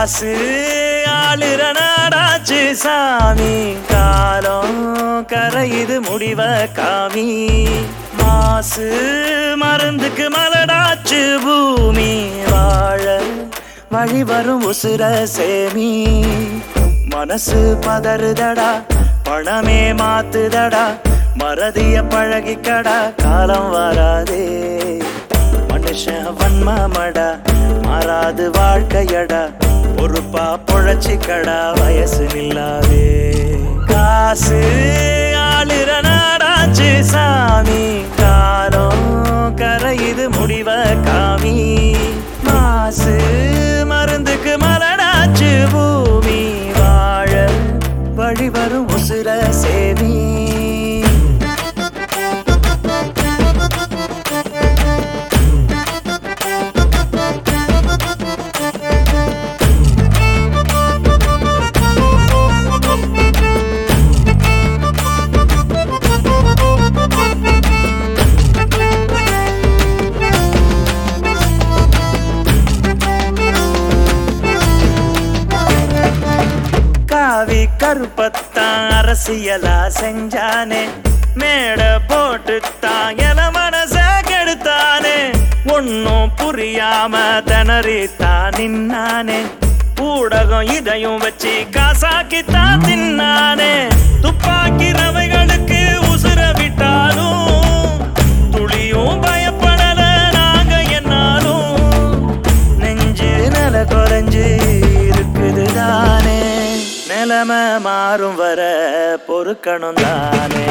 காசு ஆளுற நாடாச்சு சாமி காலம் கரையுது முடிவ காமி மாசு மருந்துக்கு மலடாச்சு பூமி வாழ வழி வரும் உசுர சேமி மனசு பதறுதடா பணமே மாத்துதடா மறதிய பழகிக்கடா காலம் வராதே மனுஷன் வன்மமடா மாறாது வாழ்க்கையடா பொறுப்பா பொழைச்சிக்கடா வயசு நில்லாதே காசு ஆளுற நாடாச்சு சாமி காலம் கரையுது முடிவ காமி மாசு மருந்துக்கு மலடாச்சு பூமி வாழ வழி வரும் உசுர சேமி காவி கருப்பத்தான் அரசியலா செஞ்சானே மேட போட்டுத்தான் என மனச கெடுத்தானே ஒன்னும் புரியாம திணறித்தான் நின்னானே ஊடகம் இதையும் வச்சு காசாக்கித்தான் தின்னானே துப்பாக்கி ரவைகளுக்கு உசுர விட்டாலும் துளியும் பயப்படல நாங்க என்னாலும் நெஞ்சு நில குறைஞ்சு இருக்குது தானே நிலைமை மாறும் வர பொறுக்கணும் தானே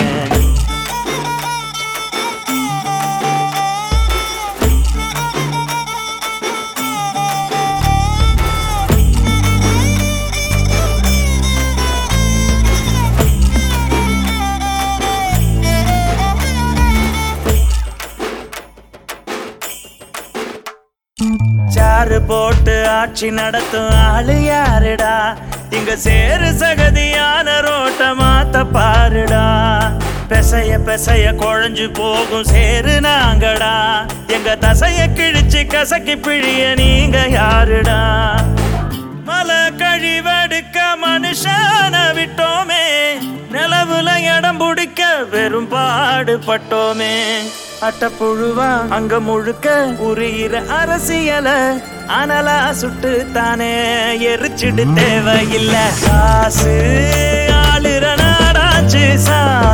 சாறு போட்டு ஆட்சி நடத்தும் ஆளு யாருடா இங்க சேரு சகதியான ரோட்ட மாத்த பாருடா பெசைய பெசைய குழஞ்சு போகும் சேரு நாங்கடா எங்க தசைய கிழிச்சு கசக்கி பிழிய நீங்க யாருடா மலை கழிவெடுக்க மனுஷன விட்டோமே நிலவுல இடம் பிடிக்க வெறும் பாடுபட்டோமே அட்டப்புழுவா அங்க முழுக்க உரியிற அரசியல அனலா சுட்டு தானே எரிச்சிடு தேவையில்ல காசு ஆளுற நாடாச்சு சா